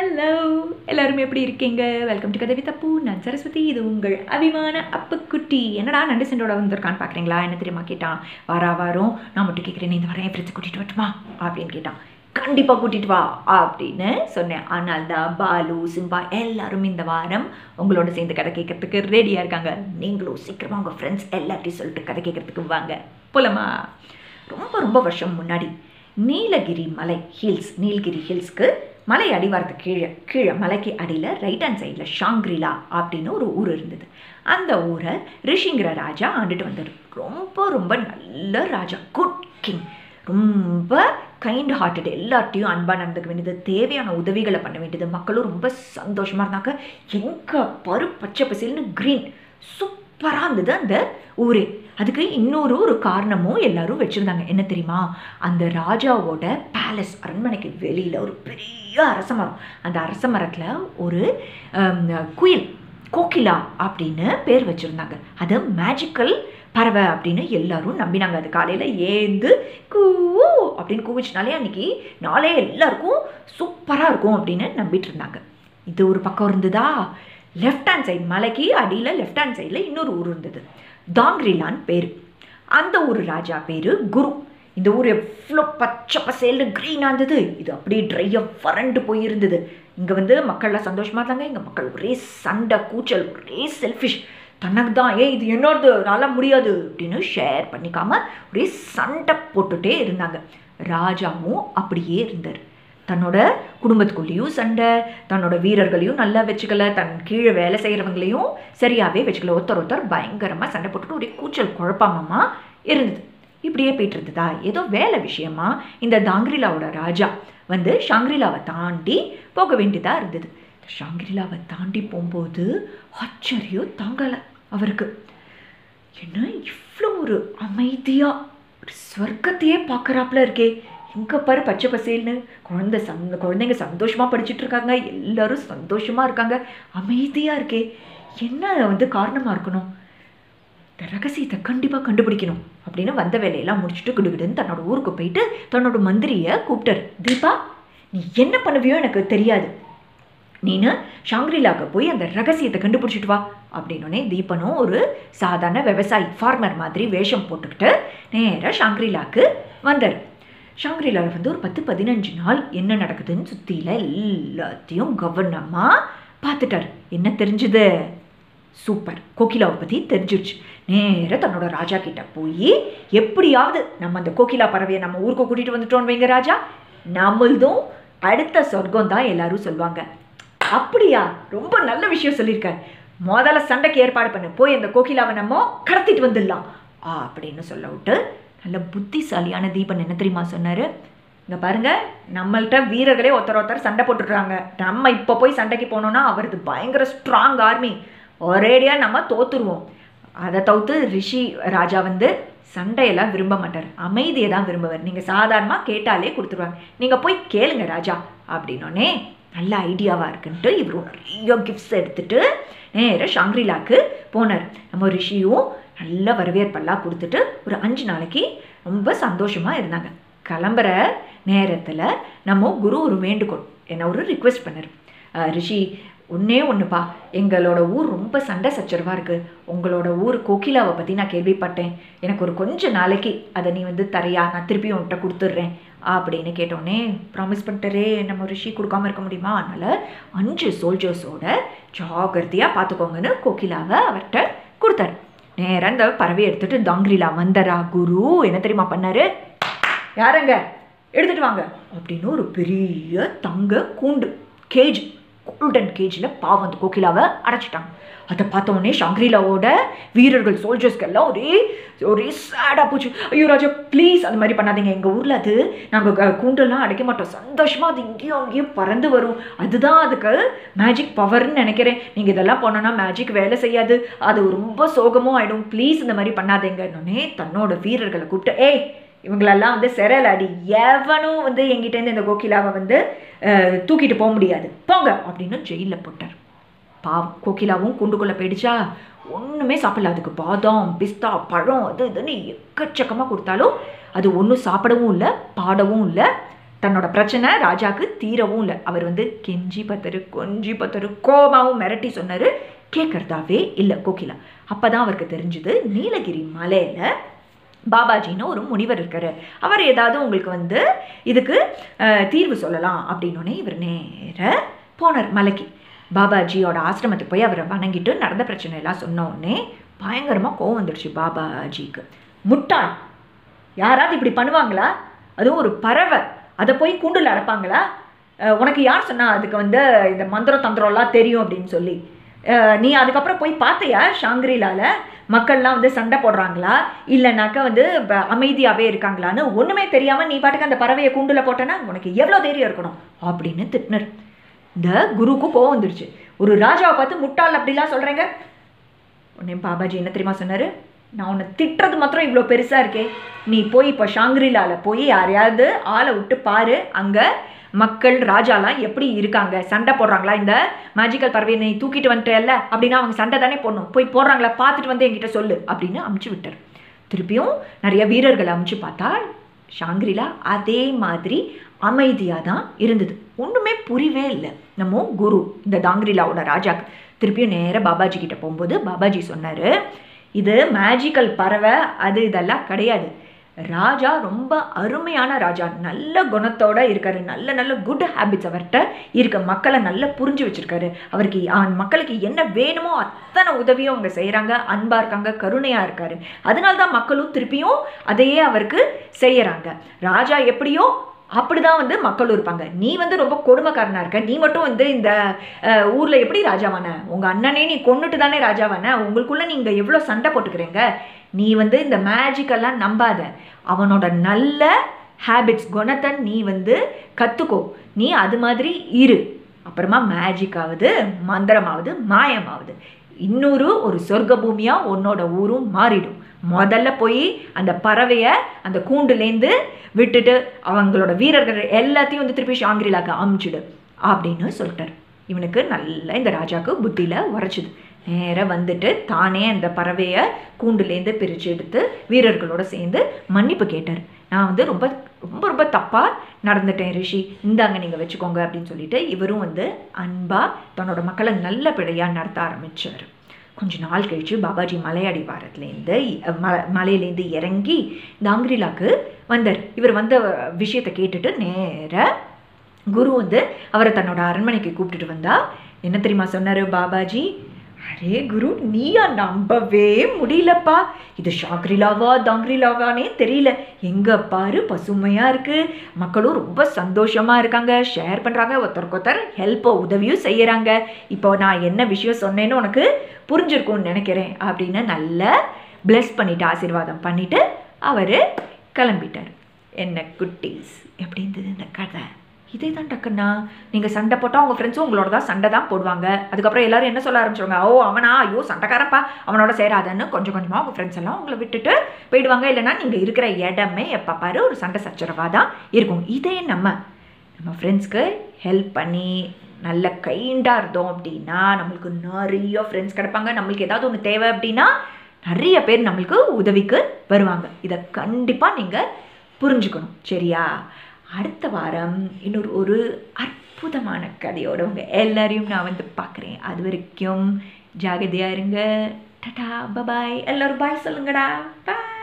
hello எல்லாரும் எப்படி இருக்கீங்க வெல்கம் டு கதவி தப்பு நான் சரஸ்வதி இது உங்கள் அபிமான அப்புக்குட்டி என்னடா நண்டு செண்டோட வந்திருக்கான்னு பார்க்குறீங்களா என்ன தெரியுமா கேட்டான் வாரா வாரம் நான் மட்டும் கேட்குறேன் இந்த வாரம் என் ஃப்ரெண்ட்ஸை கூட்டிகிட்டு வரட்டுமா அப்படின்னு கேட்டான் கண்டிப்பாக கூட்டிகிட்டு வா அப்படின்னு சொன்னேன் ஆனால் தான் பாலு சிம்பா எல்லாரும் இந்த வாரம் உங்களோட சேர்ந்து கதை கேட்கறதுக்கு ரெடியாக இருக்காங்க நீங்களும் சீக்கிரமாக உங்கள் ஃப்ரெண்ட்ஸ் எல்லாத்தையும் சொல்லிட்டு கதை கேட்கறதுக்கு வாங்க போலமா ரொம்ப ரொம்ப வருஷம் முன்னாடி நீலகிரி மலை ஹில்ஸ் நீலகிரி ஹில்ஸ்க்கு மலை அடிவாரத்துக்கு கீழே கீழே மலைக்கு அடியில் ரைட் ஹேண்ட் சைடில் ஷாங்க்ரிலா அப்படின்னு ஒரு ஊர் இருந்தது அந்த ஊரை ரிஷிங்கிற ராஜா ஆண்டுட்டு வந்தார் ரொம்ப ரொம்ப நல்ல ராஜா குட் கிங் ரொம்ப கைண்ட் ஹார்ட்டட் எல்லார்ட்டையும் அன்பாக நடந்துக்க வேண்டியது தேவையான உதவிகளை பண்ண வேண்டியது மக்களும் ரொம்ப சந்தோஷமாக இருந்தாங்க எங்கே பரு பச்சை பசேல்னு க்ரீன் சூப்பராக இருந்தது அந்த ஊரே அதுக்கு இன்னொரு ஒரு காரணமும் எல்லாரும் வச்சுருந்தாங்க என்ன தெரியுமா அந்த ராஜாவோட பேலஸ் அரண்மனைக்கு வெளியில் ஒரு பெரிய அரச மரம் அந்த அரச மரத்தில் ஒரு ஹம், குயில் கோகிலா அப்படின்னு பேர் வச்சுருந்தாங்க அது மேஜிக்கல் பறவை அப்படின்னு எல்லாரும் நம்பினாங்க அது காலையில் ஏந்து கூ அப்படின்னு கூவிச்சுனாலே அன்னைக்கு நாளே எல்லாருக்கும் சூப்பராக இருக்கும் அப்படின்னு நம்பிட்டு இருந்தாங்க இது ஒரு பக்கம் இருந்ததா லெஃப்ட் ஹேண்ட் சைடு மலைக்கு அடியில் லெஃப்ட் ஹேண்ட் சைடில் இன்னொரு ஊர் இருந்தது தாங்க்ரிலான் பேர் அந்த ஊர் ராஜா பேர் குரு இந்த ஊர் எவ்வளோ பச்சை பசேல்னு க்ரீனாக இருந்தது இது அப்படியே ட்ரையாக வறண்டு போயிருந்தது இங்கே வந்து மக்கள்லாம் சந்தோஷமாக இருந்தாங்க இங்கே மக்கள் ஒரே சண்டை கூச்சல் ஒரே செல்ஃபிஷ் தனக்கு தான் ஏய் இது என்னோடது நல்லா முடியாது அப்படின்னு ஷேர் பண்ணிக்காம ஒரே சண்டை போட்டுட்டே இருந்தாங்க ராஜாவும் அப்படியே இருந்தார் தன்னோட குடும்பத்துக்குள்ளேயும் சண்டை தன்னோட வீரர்களையும் நல்லா வச்சுக்கல தன் கீழே வேலை செய்கிறவங்களையும் சரியாகவே வச்சுக்கல ஒருத்தர் ஒருத்தர் பயங்கரமாக சண்டை போட்டுட்டு ஒரே கூச்சல் குழப்பமா இருந்தது இப்படியே போயிட்டு இருந்ததா ஏதோ வேலை விஷயமா இந்த தாங்கிரிலாவோட ராஜா வந்து ஷாங்கிரிலாவை தாண்டி போக வேண்டியதாக இருந்தது ஷாங்கிரிலாவை தாண்டி போகும்போது ஆச்சரியம் தாங்கலை அவருக்கு என்ன இவ்வளோ ஒரு அமைதியாக ஒரு ஸ்வர்க்கத்தையே பார்க்குறாப்புல இருக்கே எங்கே பாரு பச்சை பசேல்னு குழந்தை சந்த குழந்தைங்க சந்தோஷமாக படிச்சுட்டு இருக்காங்க எல்லாரும் சந்தோஷமாக இருக்காங்க அமைதியாக இருக்கே என்ன வந்து காரணமாக இருக்கணும் இந்த ரகசியத்தை கண்டிப்பாக கண்டுபிடிக்கணும் அப்படின்னு வந்த வேலையெல்லாம் முடிச்சுட்டு கிடுகிடுன்னு தன்னோட ஊருக்கு போயிட்டு தன்னோட மந்திரியை கூப்பிட்டாரு தீபா நீ என்ன பண்ணுவியோ எனக்கு தெரியாது நீனு ஷாங்க்ரிலாக்கு போய் அந்த ரகசியத்தை கண்டுபிடிச்சிட்டு வா அப்படின்னோடனே தீபனும் ஒரு சாதாரண விவசாயி ஃபார்மர் மாதிரி வேஷம் போட்டுக்கிட்டு நேராக ஷாங்க்ரிலாக்கு வந்தார் ஷாங்க்ரிலாவில் வந்து ஒரு பத்து பதினஞ்சு நாள் என்ன நடக்குதுன்னு சுற்றியில் எல்லாத்தையும் கவனமாக பார்த்துட்டார் என்ன தெரிஞ்சுது சூப்பர் கோகிலாவை பற்றி தெரிஞ்சிருச்சு நேராக தன்னோட ராஜா கிட்ட போய் எப்படியாவது நம்ம அந்த கோகிலா பறவையை நம்ம ஊருக்கு கூட்டிகிட்டு வந்துட்டோம்னு வைங்க ராஜா நம்மளதும் அடுத்த சொர்க்கம் தான் எல்லாரும் சொல்லுவாங்க அப்படியா ரொம்ப நல்ல விஷயம் சொல்லியிருக்க முதல்ல சண்டைக்கு ஏற்பாடு பண்ணு போய் அந்த கோகிலாவை நம்ம கடத்திட்டு வந்துடலாம் ஆ அப்படின்னு சொல்ல விட்டு நல்ல புத்திசாலியான தீபன் என்ன தெரியுமா சொன்னார் இங்கே பாருங்க நம்மள்ட்ட வீரர்களே ஒருத்தர் ஒருத்தர் சண்டை போட்டுடுறாங்க நம்ம இப்போ போய் சண்டைக்கு போனோம்னா அவரது பயங்கர ஸ்ட்ராங் ஆர்மி ஒரேடியாக நம்ம தோத்துருவோம் அதை தவிர்த்து ரிஷி ராஜா வந்து சண்டையெல்லாம் விரும்ப மாட்டார் அமைதியை தான் விரும்புவார் நீங்கள் சாதாரணமாக கேட்டாலே கொடுத்துருவாங்க நீங்கள் போய் கேளுங்க ராஜா அப்படின்னோடனே நல்ல ஐடியாவாக இருக்குன்ட்டு இவரும் நிறைய கிஃப்ட்ஸ் எடுத்துட்டு நேராக ஷாங்க்ரிலாக்கு போனார் நம்ம ரிஷியும் நல்ல வரவேற்பெல்லாம் கொடுத்துட்டு ஒரு அஞ்சு நாளைக்கு ரொம்ப சந்தோஷமாக இருந்தாங்க கிளம்புற நேரத்தில் நம்ம குரு ஒரு வேண்டுகோள் என்ன ஒரு ரிக்வெஸ்ட் பண்ணார் அஹ் ரிஷி ஒன்றே ஒன்றுப்பா எங்களோட ஊர் ரொம்ப சண்டை சச்சரவாக இருக்குது உங்களோட ஊர் கோகிலாவை பற்றி நான் கேள்விப்பட்டேன் எனக்கு ஒரு கொஞ்ச நாளைக்கு அதை நீ வந்து தரையா நான் திருப்பி உன்கிட்ட கொடுத்துட்றேன் அப்படின்னு கேட்டோடனே ப்ராமிஸ் பண்ணிட்டாரே நம்ம ரிஷி கொடுக்காம இருக்க முடியுமா அதனால் அஞ்சு சோல்ஜர்ஸோட ஜாகிரதையாக பார்த்துக்கோங்கன்னு கோகிலாவை அவர்கிட்ட கொடுத்தாரு நேராக இந்த பறவையை எடுத்துகிட்டு தாங்கிரிலா வந்தரா குரு என்ன தெரியுமா பண்ணாரு யாரங்க எடுத்துட்டு வாங்க அப்படின்னு ஒரு பெரிய தங்க கூண்டு கேஜ் கோல்டன் கேஜில் பாவம் அந்த கோகிலாவை அடைச்சிட்டாங்க அதை பார்த்த உடனே ஷாங்க்ரிலாவோட வீரர்கள் சோல்ஜர்ஸ்க்கு எல்லாம் ஒரே ஒரே சேடாக போச்சு ஐயோ ராஜா ப்ளீஸ் அந்த மாதிரி பண்ணாதீங்க எங்கள் ஊரில் அது நாங்கள் கூண்டெல்லாம் அடைக்க மாட்டோம் சந்தோஷமாக அது இங்கேயும் அங்கேயும் பறந்து வரும் அதுதான் அதுக்கு மேஜிக் பவர்னு நினைக்கிறேன் நீங்கள் இதெல்லாம் பண்ணோன்னா மேஜிக் வேலை செய்யாது அது ரொம்ப சோகமும் ஆகிடும் ப்ளீஸ் இந்த மாதிரி பண்ணாதீங்கன்னொன்னே தன்னோட வீரர்களை கூப்பிட்டு ஏய் இவங்களெல்லாம் வந்து சிறையில் அடி எவனும் வந்து எங்கிட்டேருந்து இந்த கோகிலாவை வந்து அஹ், தூக்கிட்டு போக முடியாது போங்க அப்படின்னு ஜெயிலில் போட்டார் பாவம் கோகிலாவும் கூண்டுக்குள்ளே போயிடுச்சா ஒன்றுமே சாப்பிடல அதுக்கு பாதாம் பிஸ்தா பழம் அது இதுன்னு எக்கச்சக்கமாக கொடுத்தாலும் அது ஒன்றும் சாப்பிடவும் இல்லை பாடவும் இல்லை தன்னோட பிரச்சனை ராஜாக்கு தீரவும் இல்லை அவர் வந்து கெஞ்சி பத்தரு கொஞ்சி பத்தரு கோமாவும் மிரட்டி சொன்னார் கேட்கறதாவே இல்லை கோகிலா அப்போ தான் அவருக்கு தெரிஞ்சுது நீலகிரி மலையில் பாபாஜின்னு ஒரு முனிவர் இருக்காரு அவர் ஏதாவது உங்களுக்கு வந்து இதுக்கு அஹ், தீர்வு சொல்லலாம் அப்படின்னோடனே இவர் நேர போனார் மலைக்கு பாபாஜியோட ஆசிரமத்துக்கு போய் அவரை வணங்கிட்டு நடந்த பிரச்சனை எல்லாம் சொன்ன உடனே பயங்கரமாக கோவம் வந்துடுச்சு பாபாஜிக்கு முட்டாள் யாராவது இப்படி பண்ணுவாங்களா அதுவும் ஒரு பறவை அதை போய் கூண்டில் அடைப்பாங்களா அஹ், உனக்கு யார் சொன்னா அதுக்கு வந்து இந்த மந்திரம் தந்திரம்லாம் தெரியும் அப்படின்னு சொல்லி அஹ், நீ அதுக்கப்புறம் போய் பார்த்தியா ஷாங்கிரிலால மக்கள்லாம் வந்து சண்டை போடுறாங்களா இல்லைனாக்கா வந்து ப- அமைதியாவே இருக்காங்களான்னு ஒன்றுமே தெரியாமல் நீ பாட்டுக்கு அந்த பறவையை கூண்டில் போட்டேன்னா உனக்கு எவ்வளோ தைரியம் இருக்கணும் அப்படின்னு திட்டினர் இந்த குருவுக்கு கோவம் வந்துடுச்சு ஒரு ராஜாவை பார்த்து முட்டாள் அப்படிலாம் சொல்கிறேங்க உடனே பாபாஜி என்ன தெரியுமா சொன்னார் நான் உன்னை திட்டுறது மாத்திரம் இவ்வளோ பெருசாக இருக்கே நீ போய் இப்போ ஷாங்கிரிலால போய் யாரையாவது ஆளை விட்டு பாரு அங்கே மக்கள் ராஜாலாம் எப்படி இருக்காங்க சண்டை போடுறாங்களா இந்த மேஜிக்கல் பறவையை நீ தூக்கிட்டு வந்துட்டேல்ல அப்படின்னா அவங்க சண்டை தானே போடணும் போய் போடுறாங்களா பார்த்துட்டு வந்து என்கிட்ட சொல்லு அப்படின்னு அமுச்சு விட்டார் திருப்பியும் நிறைய வீரர்களை அமுச்சு பார்த்தா ஷாங்கிரிலா அதே மாதிரி அமைதியாக தான் இருந்தது ஒன்றுமே புரியவே இல்லை நம்ம குரு இந்த தாங்கிரிலாவோட ராஜாக்கு திருப்பியும் நேராக பாபாஜி கிட்ட போகும்போது பாபாஜி சொன்னார் இது மேஜிக்கல் பறவை அது இதெல்லாம் கிடையாது ராஜா ரொம்ப அருமையான ராஜா நல்ல குணத்தோட இருக்காரு நல்ல நல்ல குட் ஹேபிட்ஸ் அவர்கிட்ட இருக்க மக்களை நல்லா புரிஞ்சு வச்சிருக்காரு அவருக்கு அவன் மக்களுக்கு என்ன வேணுமோ அத்தனை உதவியும் அவங்க செய்கிறாங்க அன்பாக இருக்காங்க கருணையாக இருக்காரு அதனால தான் மக்களும் திருப்பியும் அதையே அவருக்கு செய்யறாங்க ராஜா எப்படியோ அப்படிதான் வந்து மக்களும் இருப்பாங்க நீ வந்து ரொம்ப கொடுமைக்காரனா இருக்க நீ மட்டும் வந்து இந்த அஹ், ஊர்ல எப்படி ராஜாவான உங்க அண்ணனே நீ கொன்னுட்டு தானே ராஜாவான உங்களுக்குள்ள நீங்க எவ்வளோ சண்டை போட்டுக்கிறீங்க நீ வந்து இந்த மேஜிக்கெல்லாம் நம்பாத அவனோட நல்ல ஹேபிட்ஸ் குணத்தை நீ வந்து கற்றுக்கோ நீ அது மாதிரி இரு அப்புறமா மேஜிக்காவது மந்திரமாவது மாயமாவது இன்னொரு ஒரு சொர்க்க பூமியா உன்னோட ஊரும் மாறிடும் முதல்ல போய் அந்த பறவையை அந்த கூண்டுலேருந்து விட்டுட்டு அவங்களோட வீரர்கள் எல்லாத்தையும் வந்து திருப்பி ஷாங்கிரிலாக்கு அமுச்சிடு அப்படின்னு சொல்லிட்டார் இவனுக்கு நல்ல இந்த ராஜாக்கு புத்தியில் உரைச்சிது நேராக வந்துட்டு தானே அந்த பறவையை கூண்டுலேருந்து பிரித்து எடுத்து வீரர்களோட சேர்ந்து மன்னிப்பு கேட்டார் நான் வந்து ரொம்ப ரொம்ப ரொம்ப தப்பாக நடந்துட்டேன் ரிஷி இந்தாங்க நீங்கள் வச்சுக்கோங்க அப்படின்னு சொல்லிட்டு இவரும் வந்து அன்பாக தன்னோட மக்களை நல்லபடியாக நடத்த ஆரம்பிச்சார் கொஞ்ச நாள் கழிச்சு பாபாஜி மலையடிவாரத்துலேருந்து ம மலையிலேருந்து இறங்கி தாங்கிரிலாக்கு வந்தார் இவர் வந்த விஷயத்தை கேட்டுட்டு நேராக குரு வந்து அவரை தன்னோட அரண்மனைக்கு கூப்பிட்டுட்டு வந்தா என்ன தெரியுமா சொன்னாரு பாபாஜி அரே குரு நீயா நம்பவே முடியலப்பா இது ஷாக்ரிலாவா தாங்கிரிலாவானே தெரியல எங்க பாரு பசுமையா இருக்கு மக்களும் ரொம்ப சந்தோஷமா இருக்காங்க ஷேர் பண்றாங்க ஒருத்தருக்கு ஒருத்தர் ஹெல்ப்போ உதவியும் செய்யறாங்க இப்போ நான் என்ன விஷயம் சொன்னேன்னு உனக்கு புரிஞ்சிருக்கும்னு நினைக்கிறேன் அப்படின்னு நல்லா bless பண்ணிட்டு ஆசீர்வாதம் பண்ணிட்டு அவர் கிளம்பிட்டார் என்ன குட்டீஸ் எப்படி இருந்தது இந்த கதை இதே தான் டக்குன்னா நீங்கள் சண்டை போட்டால் உங்கள் ஃப்ரெண்ட்ஸும் உங்களோட தான் சண்டை தான் போடுவாங்க அதுக்கப்புறம் எல்லாரும் என்ன சொல்ல ஆரம்பிச்சிருவாங்க ஓ அவனா ஐயோ சண்டைக்காரப்பா அவனோட சேராதன்னு கொஞ்சம் கொஞ்சமாக உங்கள் ஃப்ரெண்ட்ஸ் எல்லாம் உங்களை விட்டுட்டு போயிடுவாங்க இல்லைன்னா நீங்கள் இருக்கிற இடமே எப்போ பாரு ஒரு சண்டை சச்சரவாக தான் இருக்கும் இதே நம்ம நம்ம ஃப்ரெண்ட்ஸ்க்கு ஹெல்ப் பண்ணி நல்ல கைண்டாக இருந்தோம் அப்படின்னா நம்மளுக்கு நிறைய ஃப்ரெண்ட்ஸ் கிடைப்பாங்க நம்மளுக்கு ஏதாவது ஒன்று தேவை அப்படின்னா நிறைய பேர் நம்மளுக்கு உதவிக்கு வருவாங்க இதை கண்டிப்பாக நீங்கள் புரிஞ்சுக்கணும் சரியா அடுத்த வாரம் இன்னொரு ஒரு அற்புதமான கதையோட உங்கள் எல்லாரையும் நான் வந்து பார்க்குறேன் அது வரைக்கும் ஜாகிரதையாக இருங்க டடா பபாய் எல்லோரும் பாய் சொல்லுங்கடா பாய்